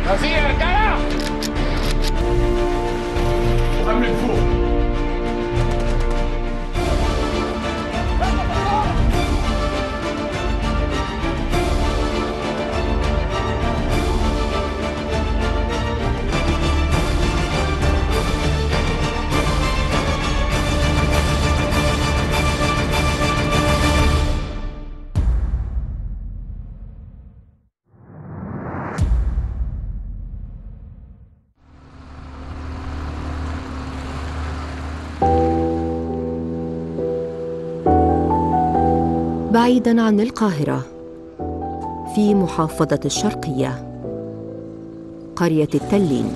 توزيع يا رجاله وأمن فوق بعيدا عن القاهرة في محافظة الشرقية قرية التلين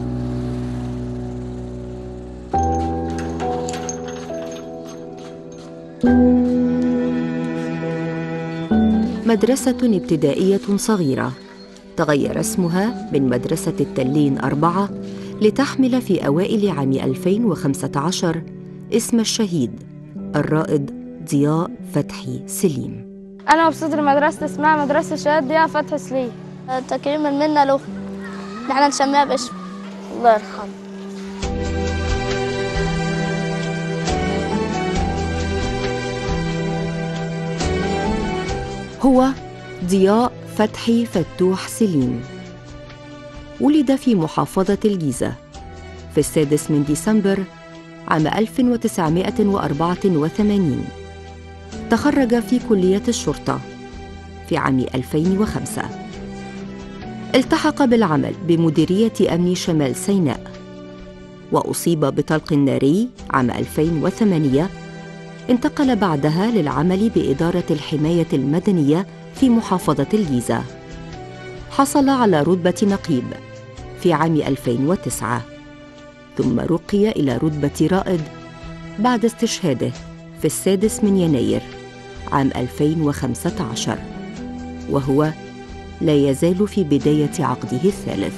مدرسة ابتدائية صغيرة تغير اسمها من مدرسة التلين أربعة لتحمل في أوائل عام 2015 اسم الشهيد الرائد ضياء فتحي سليم أنا مبسوط مدرسة اسمها مدرسة شهاد ضياء فتحي سليم تكريما منا له ان احنا نسميها باسم الله يرحمه هو ضياء فتحي فتوح سليم ولد في محافظة الجيزة في السادس من ديسمبر عام 1984 تخرج في كلية الشرطة في عام 2005 التحق بالعمل بمديرية أمن شمال سيناء وأصيب بطلق ناري عام 2008 انتقل بعدها للعمل بإدارة الحماية المدنية في محافظة الجيزة حصل على رتبة نقيب في عام 2009 ثم رقي إلى رتبة رائد بعد استشهاده في السادس من يناير عام 2015 وهو لا يزال في بداية عقده الثالث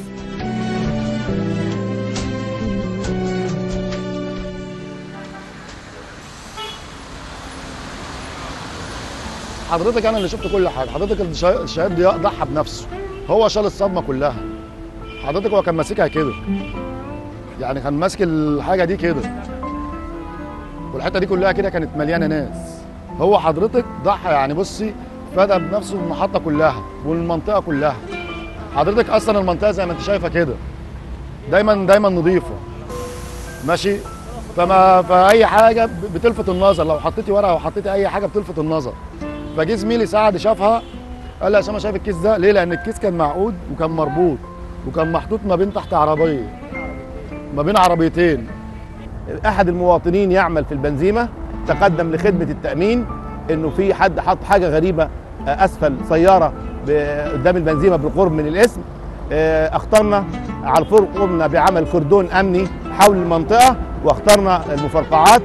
حضرتك انا اللي شفت كل حاجه حضرتك الشا- الشهيد ضياء ضحى بنفسه هو شال الصدمه كلها حضرتك هو كان ماسكها كده يعني كان ماسك الحاجه دي كده والحته دي كلها كده كانت مليانه ناس هو حضرتك ضحى يعني بصي فدى بنفسه المحطه كلها والمنطقه كلها حضرتك اصلا المنطقه زي ما انت شايفه كده دايما دايما نظيفه ماشي فما فاي حاجه بتلفت النظر لو حطيتي ورقه او حطيتي اي حاجه بتلفت النظر فجه زميلي سعد شافها قال لي يا اسامه شايف الكيس ده ليه لان الكيس كان معقود وكان مربوط وكان محطوط ما بين تحت عربيه ما بين عربيتين احد المواطنين يعمل في البنزيمه تقدم لخدمه التامين انه في حد حط حاجه غريبه آه، اسفل سياره ب- قدام البنزيمه بالقرب من الاسم آه، اخترنا على الفور قمنا بعمل كردون امني حول المنطقه واخترنا المفرقعات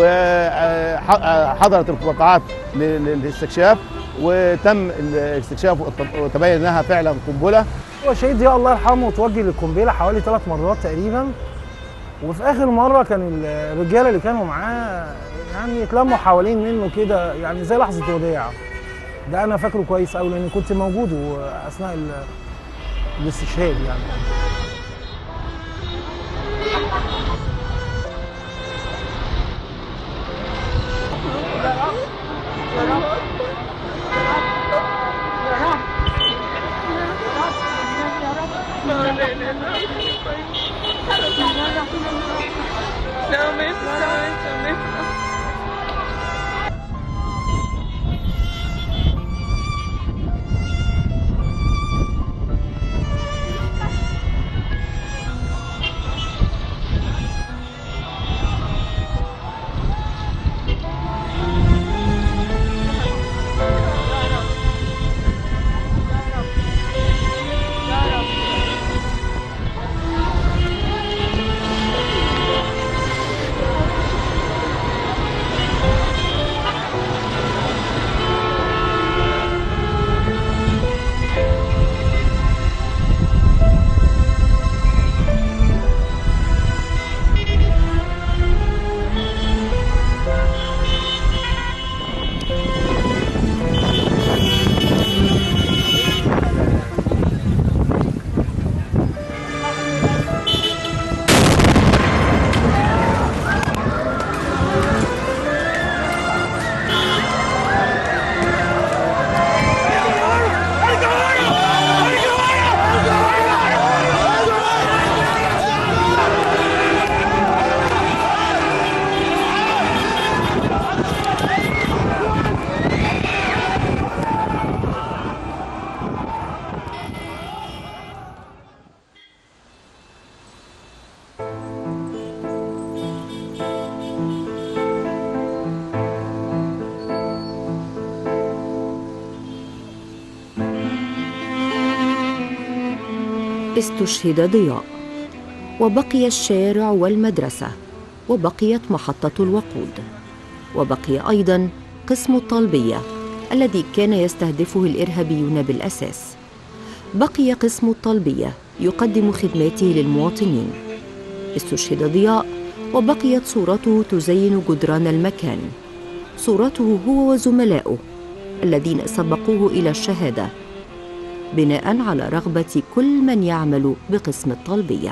وحضرت المفرقعات ل- للاستكشاف وتم الاستكشاف والت- وتبين انها فعلا قنبله هو شهيد ضياء الله يرحمه توجه للقنبله حوالي ثلاث مرات تقريبا وفي اخر مره كان الرجاله اللي كانوا معاه يعني اتلموا حوالين منه كده يعني زي لحظه وداع ده انا فاكره كويس قوي لان كنت موجود اثناء ال- الاستشهاد يعني استشهد ضياء وبقي الشارع والمدرسة وبقيت محطة الوقود وبقي أيضا قسم الطلبية الذي كان يستهدفه الإرهابيون بالأساس بقي قسم الطلبية يقدم خدماته للمواطنين استشهد ضياء وبقيت صورته تزين جدران المكان صورته هو وزملائه الذين سبقوه إلى الشهادة بناء على رغبة كل من يعمل بقسم الطلبية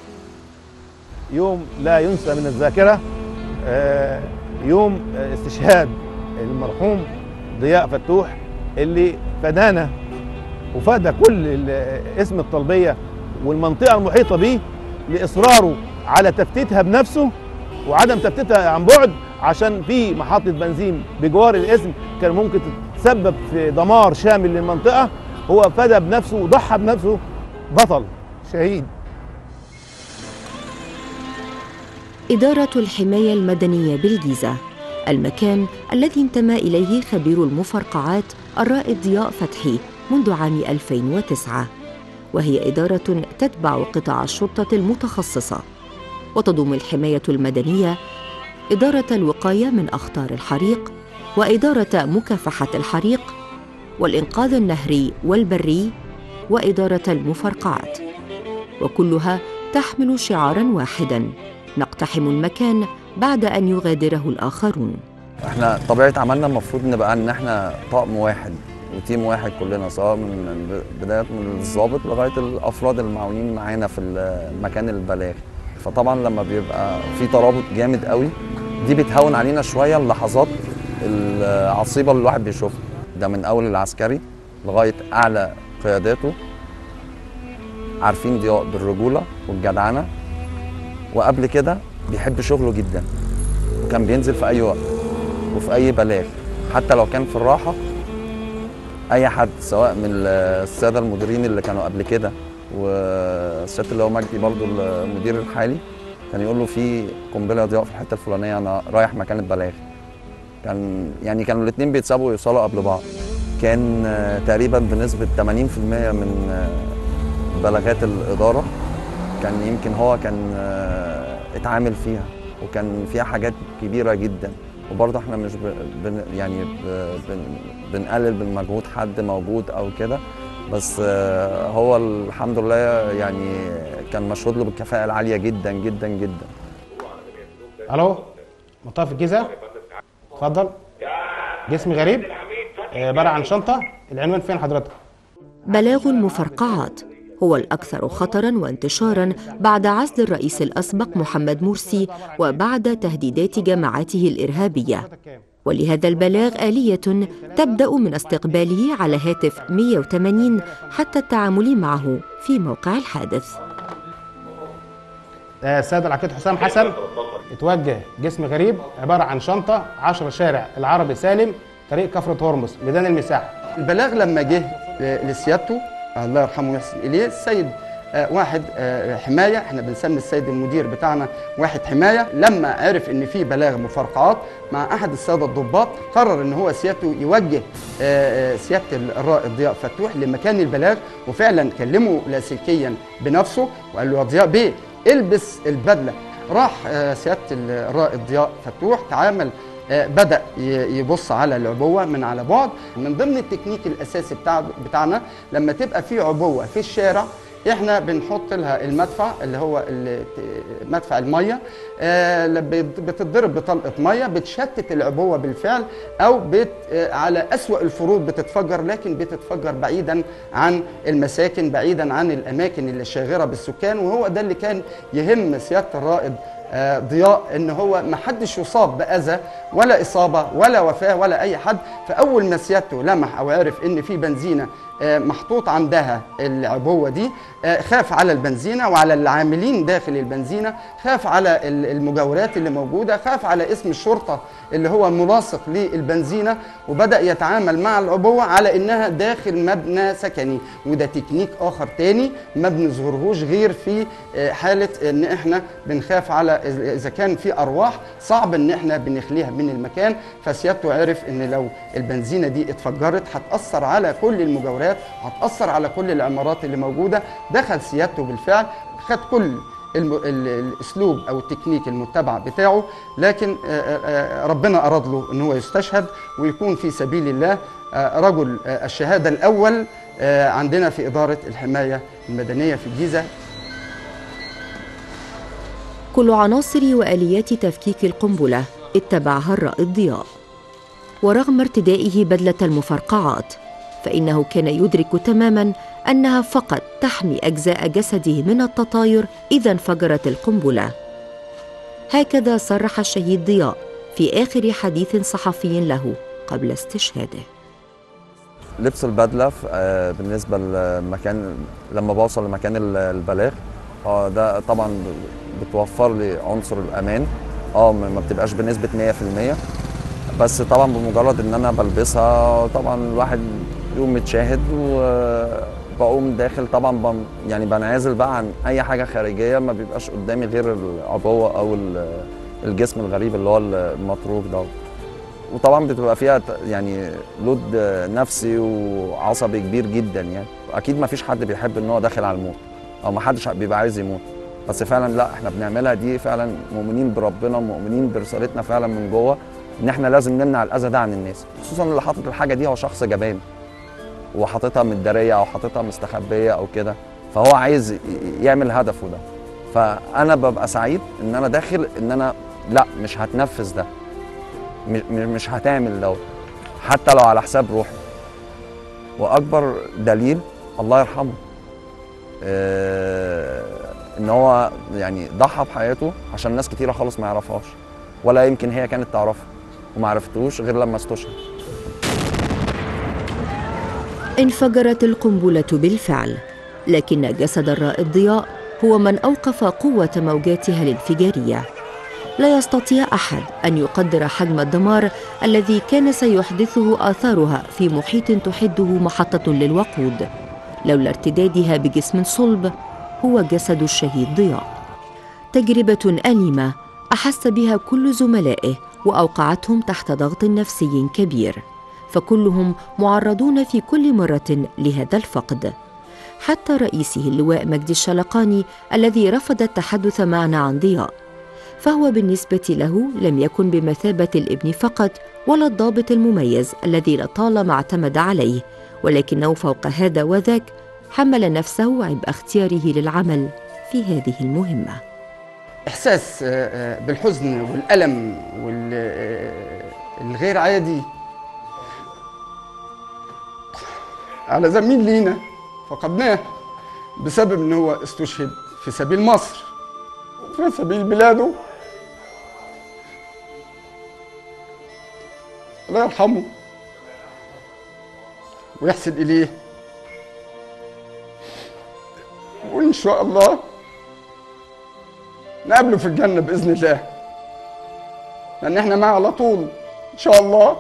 يوم لا ينسى من الذاكره آه، يوم آه، استشهاد المرحوم ضياء فتوح اللي فدانا وفاد كل ال- اسم الطلبيه والمنطقه المحيطه به لاصراره على تفتيتها بنفسه وعدم تفتيتها عن بعد عشان في محطه بنزين بجوار الاسم كان ممكن تتسبب في دمار شامل للمنطقه هو فدى بنفسه وضحى بنفسه بطل شهيد إدارة الحماية المدنية بالجيزة المكان الذي انتمى إليه خبير المفرقعات الرائد ضياء فتحي منذ عام 2009 وهي إدارة تتبع قطاع الشرطة المتخصصة وتضم الحماية المدنية إدارة الوقاية من أخطار الحريق وإدارة مكافحة الحريق والإنقاذ النهري والبري وإدارة المفرقعات وكلها تحمل شعارا واحدا نقتحم المكان بعد ان يغادره الاخرون احنا طبيعه عملنا المفروض نبقى ان احنا طقم واحد وتيم واحد كلنا سواء من بدايه من الضابط لغايه الافراد المعاونين معانا في المكان البلاغ فطبعا لما بيبقى في ترابط جامد قوي دي بتهون علينا شويه اللحظات العصيبه اللي الواحد بيشوفها ده من اول العسكري لغايه اعلى قياداته عارفين ضياء بالرجوله والجدعنه وقبل كده بيحب شغله جدا وكان بينزل في اي وقت وفي اي بلاغ حتى لو كان في الراحه اي حد سواء من الساده المديرين اللي كانوا قبل كده والسياده اللي هو مجدي برضو المدير الحالي كان يقول له في قنبله ضياء في الحته الفلانيه انا رايح مكان البلاغ كان يعني كانوا الاثنين بيتسابوا يوصلوا قبل بعض كان تقريبا بنسبه 80% من بلاغات الاداره كان يمكن هو كان اتعامل فيها وكان فيها حاجات كبيره جدا وبرضه احنا مش بن يعني بن بنقلل من مجهود حد موجود او كده بس هو الحمد لله يعني كان مشهود له بالكفاءه العاليه جدا جدا جدا الو مطاف الجيزه اتفضل جسم غريب عباره عن شنطه العنوان فين حضرتك بلاغ المفرقعات هو الأكثر خطراً وانتشاراً بعد عزل الرئيس الأسبق محمد مرسي وبعد تهديدات جماعاته الإرهابية ولهذا البلاغ آلية تبدأ من استقباله على هاتف 180 حتى التعامل معه في موقع الحادث السيد العقيد حسام حسن اتوجه جسم غريب عبارة عن شنطة 10 شارع العربي سالم طريق كفرة هرمز ميدان المساحة البلاغ لما جه لسيادته الله يرحمه ويحسن اليه السيد آه واحد آه حمايه احنا بنسمي السيد المدير بتاعنا واحد حمايه لما عرف ان في بلاغ مفرقعات مع احد الساده الضباط قرر ان هو سيادته يوجه آه سياده الرائد ضياء فتوح لمكان البلاغ وفعلا كلمه لاسلكيا بنفسه وقال له يا ضياء بيه البس البدله راح سياده الرائد ضياء فتوح تعامل بدا يبص على العبوه من على بعد من ضمن التكنيك الاساسي بتاع بتاعنا لما تبقى في عبوه في الشارع احنا بنحط لها المدفع اللي هو مدفع الميه بتتضرب بطلقه ميه بتشتت العبوه بالفعل او بت على اسوا الفروض بتتفجر لكن بتتفجر بعيدا عن المساكن بعيدا عن الاماكن اللي شاغره بالسكان وهو ده اللي كان يهم سياده الرائد ضياء ان هو ما حدش يصاب باذى ولا اصابه ولا وفاه ولا اي حد فاول ما سيادته لمح او عرف ان في بنزينه محطوط عندها العبوه دي خاف على البنزينه وعلى العاملين داخل البنزينه خاف على المجاورات اللي موجوده خاف على اسم الشرطه اللي هو ملاصق للبنزينه وبدا يتعامل مع العبوه على انها داخل مبنى سكني وده تكنيك اخر تاني ما بنظهرهوش غير في حاله ان احنا بنخاف على اذا كان في ارواح صعب ان احنا بنخليها من المكان فسيادته عرف ان لو البنزينه دي اتفجرت هتاثر على كل المجاورات المستشفيات هتاثر على كل العمارات اللي موجوده دخل سيادته بالفعل خد كل الم... ال... الاسلوب او التكنيك المتبع بتاعه لكن آه، آه، ربنا اراد له ان هو يستشهد ويكون في سبيل الله آه، رجل آه، الشهاده الاول آه، عندنا في اداره الحمايه المدنيه في الجيزه كل عناصر واليات تفكيك القنبله اتبعها الرائد ضياء ورغم ارتدائه بدله المفرقعات فانه كان يدرك تماما انها فقط تحمي اجزاء جسده من التطاير اذا انفجرت القنبله هكذا صرح الشهيد ضياء في اخر حديث صحفي له قبل استشهاده لبس البدله ف- آه، بالنسبه لمكان لما بوصل لمكان ال- البلاغ اه ده طبعا ب- بتوفر لي عنصر الامان اه ما ما بتبقاش بنسبه 100% بس طبعا بمجرد ان انا بلبسها طبعا الواحد يقوم متشاهد وبقوم داخل طبعا بم يعني بنعزل بقى عن اي حاجه خارجيه ما بيبقاش قدامي غير العبوه او ال- الجسم الغريب اللي هو المتروك ده وطبعا بتبقى فيها ت- يعني لود نفسي وعصبي كبير جدا يعني اكيد ما فيش حد بيحب ان هو داخل على الموت او ما حدش بيبقى عايز يموت بس فعلا لا احنا بنعملها دي فعلا مؤمنين بربنا ومؤمنين برسالتنا فعلا من جوه ان احنا لازم نمنع الاذى ده عن الناس خصوصا اللي حاطط الحاجه دي هو شخص جبان وحاططها متداريه او حاططها مستخبيه او كده فهو عايز ي- يعمل هدفه ده فانا ببقى سعيد ان انا داخل ان انا لا مش هتنفذ ده م- م- مش هتعمل دوت حتى لو على حساب روحي واكبر دليل الله يرحمه آه ان هو يعني ضحى بحياته عشان ناس كتيره خالص ما يعرفهاش ولا يمكن هي كانت تعرفه وما عرفتوش غير لما استشهد انفجرت القنبله بالفعل لكن جسد الرائد ضياء هو من اوقف قوه موجاتها الانفجاريه لا يستطيع احد ان يقدر حجم الدمار الذي كان سيحدثه اثارها في محيط تحده محطه للوقود لولا ارتدادها بجسم صلب هو جسد الشهيد ضياء تجربه اليمه احس بها كل زملائه واوقعتهم تحت ضغط نفسي كبير فكلهم معرضون في كل مره لهذا الفقد حتى رئيسه اللواء مجدي الشلقاني الذي رفض التحدث معنا عن ضياء فهو بالنسبه له لم يكن بمثابه الابن فقط ولا الضابط المميز الذي لطالما اعتمد عليه ولكنه فوق هذا وذاك حمل نفسه عبء اختياره للعمل في هذه المهمه احساس آه، آه، بالحزن والالم والغير عادي على زميل لينا فقدناه بسبب ان هو استشهد في سبيل مصر في سبيل بلاده الله يرحمه ويحسن اليه وان شاء الله نقابله في الجنة بإذن الله لأن إحنا معاه على طول إن شاء الله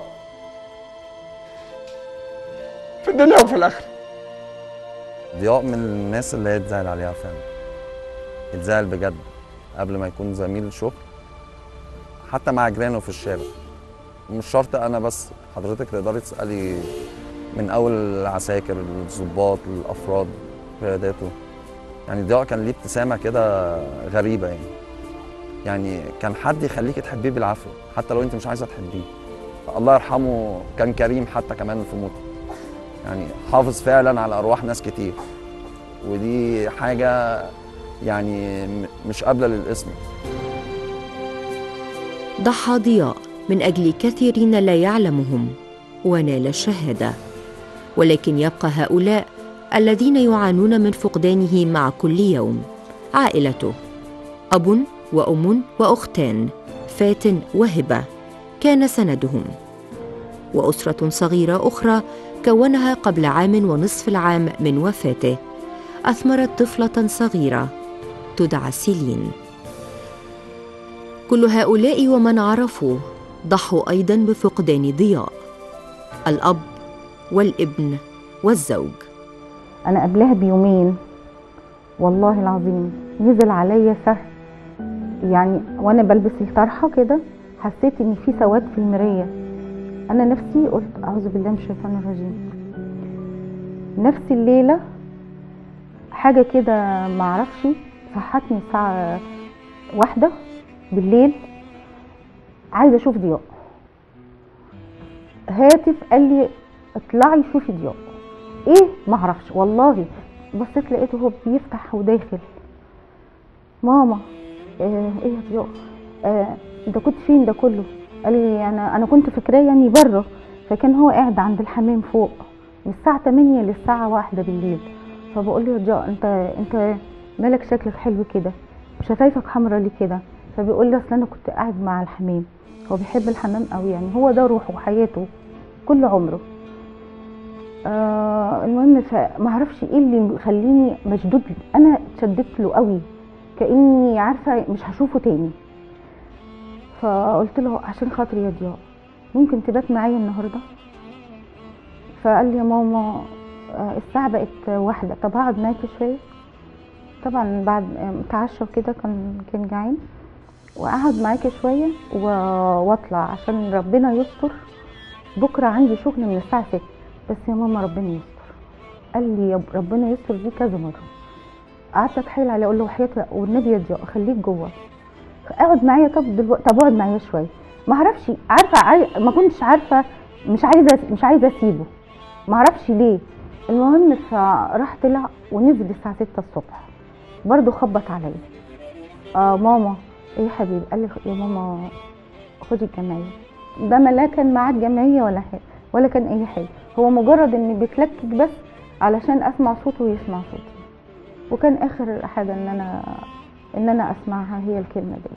في الدنيا وفي الآخرة ضياء من الناس اللي هي يتزعل عليها فعلا يتزعل بجد قبل ما يكون زميل شغل حتى مع جيرانه في الشارع مش شرط انا بس حضرتك تقدري تسالي من اول العساكر الضباط الافراد قياداته يعني ضياء كان ليه ابتسامه كده غريبه يعني يعني كان حد يخليك تحبيه بالعافيه حتى لو انت مش عايزه تحبيه الله يرحمه كان كريم حتى كمان في موته يعني حافظ فعلا على ارواح ناس كتير ودي حاجه يعني م- مش قابله للاسم ضحى ضياء من اجل كثيرين لا يعلمهم ونال الشهاده ولكن يبقى هؤلاء الذين يعانون من فقدانه مع كل يوم عائلته اب وام واختان فات وهبه كان سندهم واسره صغيره اخرى كونها قبل عام ونصف العام من وفاته اثمرت طفله صغيره تدعى سيلين كل هؤلاء ومن عرفوه ضحوا ايضا بفقدان ضياء الاب والابن والزوج انا قبلها بيومين والله العظيم نزل عليا سهم يعني وانا بلبس الطرحه كده حسيت ان في سواد في المرايه انا نفسي قلت اعوذ بالله من الشيطان الرجيم نفس الليله حاجه كده معرفش صحتني الساعه واحدة بالليل عايزه اشوف ضياء هاتف قال لي اطلعي شوفي ضياء ايه معرفش والله بصيت لقيته هو بيفتح وداخل ماما آه ايه يا ضياء آه انت كنت فين ده كله قال لي انا انا كنت فاكراه يعني بره فكان هو قاعد عند الحمام فوق من الساعه 8 للساعه 1 بالليل فبقول له يا ضياء انت انت مالك شكلك حلو كده وشفايفك حمرا ليه كده فبيقول لي اصل انا كنت قاعد مع الحمام هو بيحب الحمام قوي يعني هو ده روحه وحياته كل عمره آه المهم فما اعرفش ايه اللي مخليني مشدود انا اتشددت له قوي كاني عارفه مش هشوفه تاني فقلت له عشان خاطري يا ضياء ممكن تبات معايا النهارده فقال لي يا ماما آه، الساعه بقت واحدة طب هقعد معاكي شويه طبعا بعد اتعشى وكده كان كان جعان واقعد معاكي شويه و- واطلع عشان ربنا يستر بكره عندي شغل من الساعه 6 بس يا ماما ربنا يستر قال لي يا ب- ربنا يستر دي كذا مره قعدت اتحايل عليه اقول له وحياه لا والنبي يا ضياء خليك جوه اقعد معايا طب دلوقتي طب اقعد معايا شويه ما اعرفش عارفه عاي... ما كنتش عارفه مش عايزه مش عايزه اسيبه ما اعرفش ليه المهم فراح طلع ونزل الساعه 6 الصبح برضه خبط عليا اه ماما ايه يا حبيبي قال لي يا ماما خدي الجمعيه ده ما لا كان معاه الجمعيه ولا حاجه ولا كان اي حاجه هو مجرد ان بيتلكك بس علشان اسمع صوته ويسمع صوتي وكان اخر حاجه ان انا ان انا اسمعها هي الكلمه دي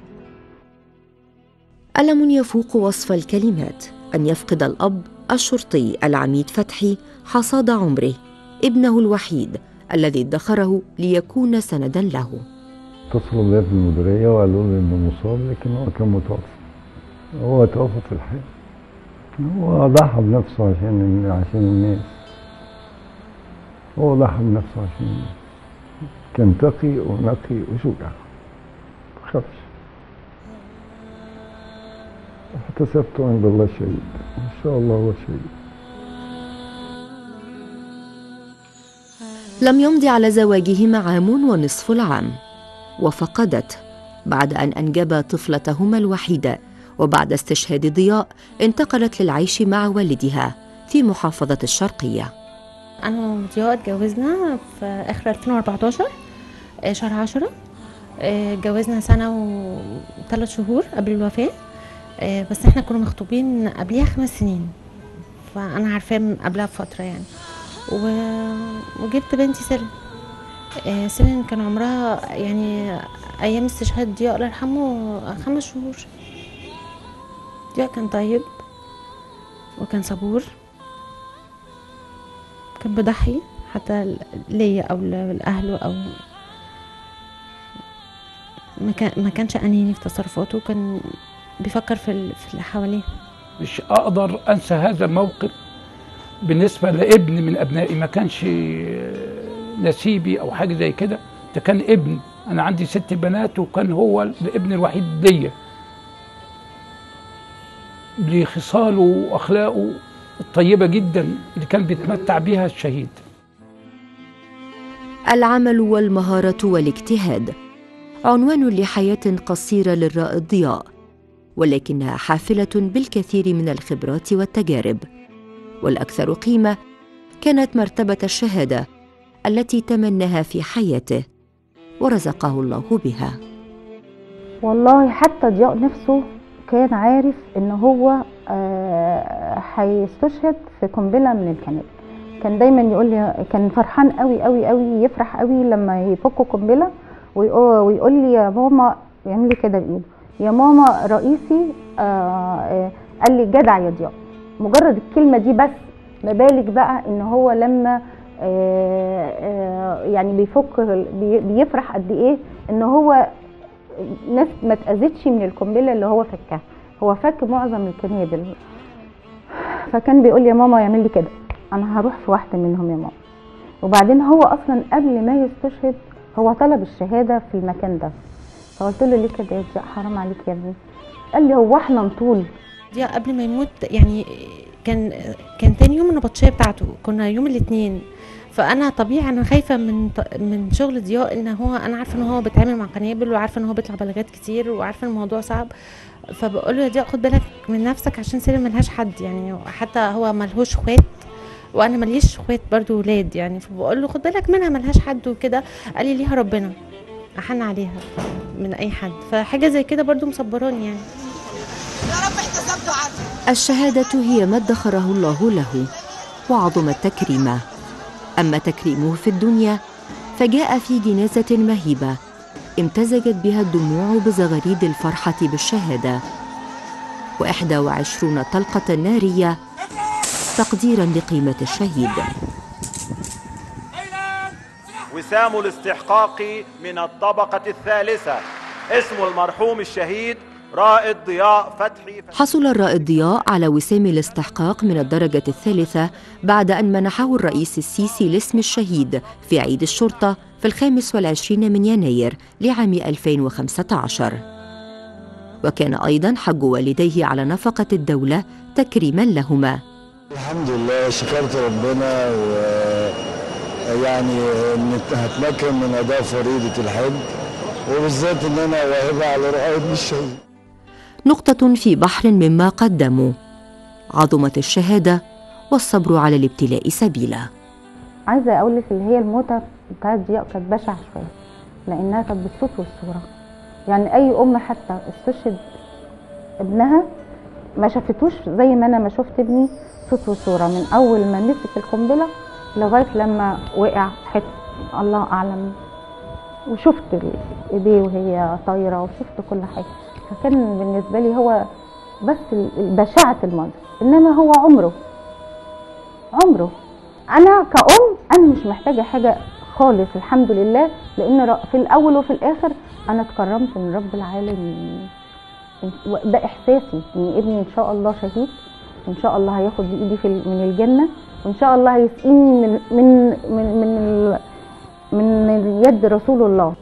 ألم يفوق وصف الكلمات أن يفقد الأب الشرطي العميد فتحي حصاد عمره ابنه الوحيد الذي ادخره ليكون سندا له اتصلوا بيا في المديرية وقالوا لي إنه مصاب لكن هو كان متوفى هو توفى في الحياة هو ضحى بنفسه عشان عشان الناس هو ضحى بنفسه عشان الناس كان تقي ونقي وشجاع مخافش احتسبت عند الله شهيد إن شاء الله هو شهيد لم يمض على زواجهما عام ونصف العام وفقدت بعد أن أنجبا طفلتهما الوحيدة وبعد استشهاد ضياء انتقلت للعيش مع والدها في محافظة الشرقية انا وضياء اتجوزنا في اخر 2014 آه، شهر 10 آه، اتجوزنا سنه وثلاث شهور قبل الوفاه آه، بس احنا كنا مخطوبين قبليها خمس سنين فانا عارفاه من قبلها بفتره يعني و... وجبت بنتي سيلين آه، سيلين كان عمرها يعني ايام استشهاد ضياء الله يرحمه خمس شهور ضياء كان طيب وكان صبور كان بضحي حتى ليا او لاهله او ما كان ما كانش اناني في تصرفاته كان بيفكر في ال- في اللي حواليه مش اقدر انسى هذا الموقف بالنسبه لابن من ابنائي ما كانش نسيبي او حاجه زي كده ده كان ابن انا عندي ست بنات وكان هو الابن الوحيد ليا لخصاله واخلاقه الطيبه جدا اللي كان بيتمتع بيها الشهيد العمل والمهارة والاجتهاد عنوان لحياة قصيرة للرائد ضياء ولكنها حافلة بالكثير من الخبرات والتجارب والأكثر قيمة كانت مرتبة الشهادة التي تمناها في حياته ورزقه الله بها والله حتى ضياء نفسه كان عارف ان هو آه، هيستشهد في قنبله من الكنائن كان دايما يقول لي كان فرحان قوي قوي قوي يفرح قوي لما يفكوا قنبله ويقول, ويقول لي يا ماما يعمل لي كده بايده يا ماما رئيسي آه، آه، قال لي جدع يا ضياء مجرد الكلمه دي بس ما بالك بقى ان هو لما آه، آه، يعني بيفك بي- بيفرح قد ايه ان هو ناس ما اتاذتش من القنبله اللي هو فكها هو فك معظم القنابل فكان بيقول لي يا ماما يعمل لي كده انا هروح في واحده منهم يا ماما وبعدين هو اصلا قبل ما يستشهد هو طلب الشهاده في المكان ده فقلت له ليه كده يا ضياء حرام عليك يا ابني قال لي هو احنا نطول ضياء قبل ما يموت يعني كان كان تاني يوم النبطشيه بتاعته كنا يوم الاثنين فانا طبيعي انا خايفه من ط- من شغل ضياء ان هو انا عارفه ان هو بيتعامل مع قنابل وعارفه ان هو بيطلع بلاغات كتير وعارفه ان الموضوع صعب فبقول له يا ضياء خد بالك من نفسك عشان سلم ملهاش حد يعني حتى هو ملهوش اخوات وانا ماليش اخوات برضو ولاد يعني فبقول له خد بالك منها ملهاش حد وكده قال لي ليها ربنا احن عليها من اي حد فحاجه زي كده برضو مصبراني يعني الشهادة هي ما ادخره الله له وعظم تكريمه أما تكريمه في الدنيا فجاء في جنازة مهيبة امتزجت بها الدموع بزغاريد الفرحة بالشهادة وإحدى وعشرون طلقة نارية تقديرا لقيمة الشهيد وسام الاستحقاق من الطبقة الثالثة اسم المرحوم الشهيد رائد ضياء فتحي حصل الرائد ضياء على وسام الاستحقاق من الدرجة الثالثة بعد أن منحه الرئيس السيسي لاسم الشهيد في عيد الشرطة في الخامس والعشرين من يناير لعام 2015 وكان أيضا حج والديه على نفقة الدولة تكريما لهما الحمد لله شكرت ربنا ويعني ان هتمكن من اداء فريضه الحج وبالذات ان انا واهبه على رؤى ابن الشهيد نقطة في بحر مما قدموا عظمت الشهادة والصبر على الابتلاء سبيلا عايزه اقول لك اللي هي الموتة بتاعت ضياء كانت بشعه شويه لانها كانت بالصوت والصوره يعني اي ام حتى استشهد ابنها ما شافتوش زي ما انا ما شفت ابني صوت وصوره من اول ما مسك القنبله لغايه لما وقع حت الله اعلم وشفت ال- ايديه وهي طايره وشفت كل حاجه فكان بالنسبه لي هو بس ال- بشاعه المنظر انما هو عمره عمره انا كأم انا مش محتاجه حاجه خالص الحمد لله لان ر- في الاول وفي الاخر انا اتكرمت من رب العالمين ده احساسي ان ابني ان شاء الله شهيد وان شاء الله هياخد بايدي في ال- من الجنه وان شاء الله هيسقيني من من من من, ال- من يد رسول الله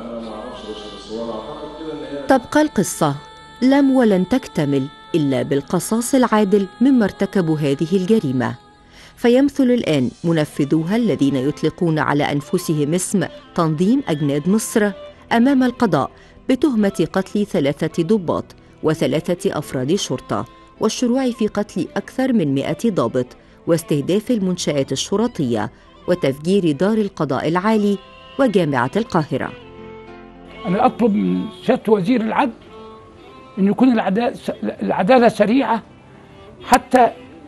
تبقى القصة لم ولن تكتمل إلا بالقصاص العادل مما ارتكبوا هذه الجريمة فيمثل الآن منفذوها الذين يطلقون على أنفسهم اسم تنظيم أجناد مصر أمام القضاء بتهمة قتل ثلاثة ضباط وثلاثة أفراد شرطة والشروع في قتل أكثر من مئة ضابط واستهداف المنشآت الشرطية وتفجير دار القضاء العالي وجامعة القاهرة أنا أطلب من سيادة وزير العدل أن يكون العدالة, العدالة سريعة حتى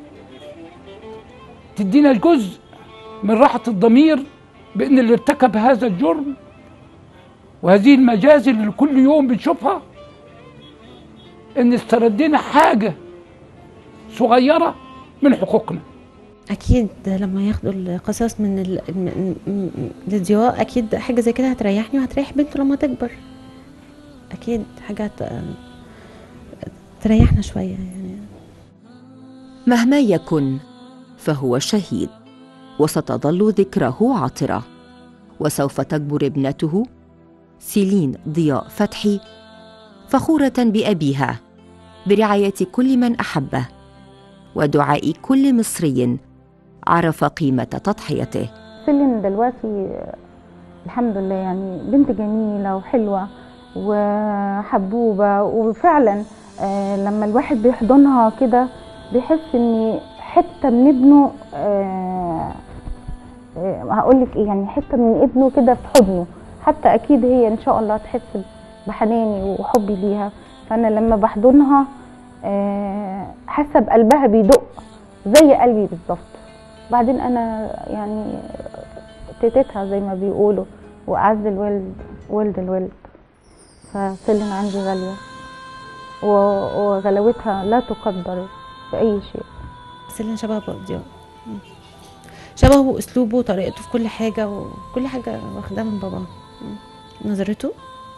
تدينا الجزء من راحة الضمير بأن اللي ارتكب هذا الجرم وهذه المجازر اللي كل يوم بنشوفها أن استردينا حاجة صغيرة من حقوقنا اكيد لما ياخدوا القصاص من ال... من- من- لضياء اكيد حاجه زي كده هتريحني وهتريح بنته لما تكبر اكيد حاجه هت- تريحنا شويه يعني مهما يكن فهو شهيد وستظل ذكراه عطرة وسوف تكبر ابنته سيلين ضياء فتحي فخورة بأبيها برعاية كل من أحبه ودعاء كل مصري عرف قيمة تضحيته سلم دلوقتي الحمد لله يعني بنت جميلة وحلوة وحبوبة وفعلا آه، لما الواحد بيحضنها كده بيحس ان حتة من ابنه آه، آه، هقول لك ايه يعني حتة من ابنه كده في حضنه حتى اكيد هي ان شاء الله تحس بحناني وحبي ليها فانا لما بحضنها آه، حاسه بقلبها بيدق زي قلبي بالظبط بعدين انا يعني تيتتها زي ما بيقولوا واعز الولد ولد الولد فسلم عندي غاليه و- وغلاوتها لا تقدر باي شيء سيلين شبه ضياء شبهه واسلوبه وطريقته في كل حاجه وكل حاجه واخداها من بابا نظرته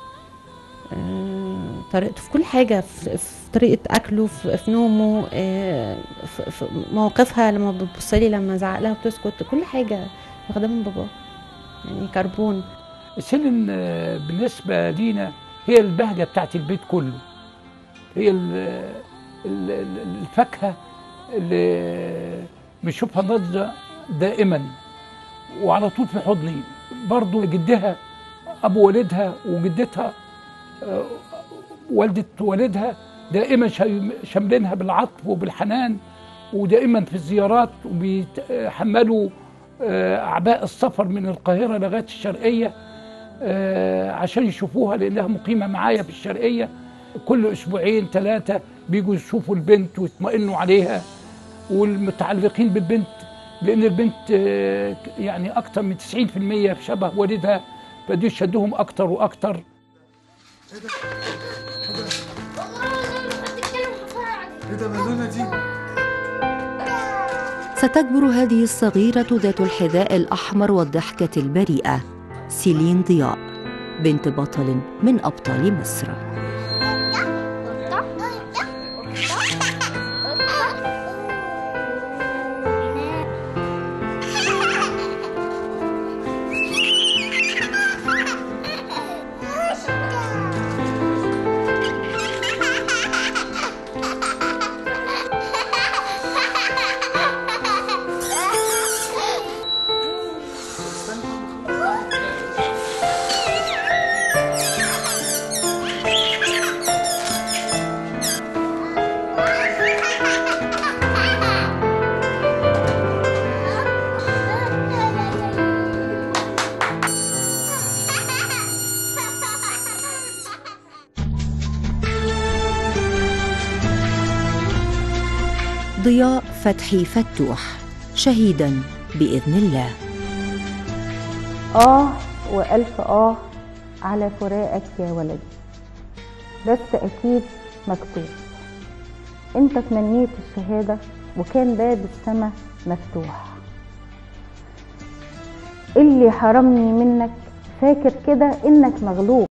آه، طريقته في كل حاجه في, في طريقه اكله في, في نومه آه، في, في مواقفها لما بتبص لي لما زعق لها بتسكت كل حاجه واخداها من بابا يعني كربون سلم آه، بالنسبة لينا هي البهجة بتاعت البيت كله هي ال- ال- ال- الفاكهة اللي بنشوفها ناضجة دائما وعلى طول في حضني برضو جدها ابو والدها وجدتها آه، والدة والدها دائما شاي- شاملينها بالعطف وبالحنان ودائما في الزيارات وبيتحملوا آه، اعباء السفر من القاهره لغايه الشرقيه آه، عشان يشوفوها لانها مقيمه معايا في الشرقيه كل اسبوعين ثلاثه بيجوا يشوفوا البنت ويطمئنوا عليها والمتعلقين بالبنت لان البنت آه، يعني اكتر من 90% شبه والدها فدي يشدهم اكتر واكتر ايه ده مالونة دي؟ ستكبر هذه الصغيرة ذات الحذاء الأحمر والضحكة البريئة سيلين ضياء بنت بطل من أبطال مصر ضياء فتحي فتوح شهيدا بإذن الله آه وألف آه على فراقك يا ولدي بس أكيد مكتوب أنت تمنيت الشهادة وكان باب السما مفتوح اللي حرمني منك فاكر كده إنك مغلوب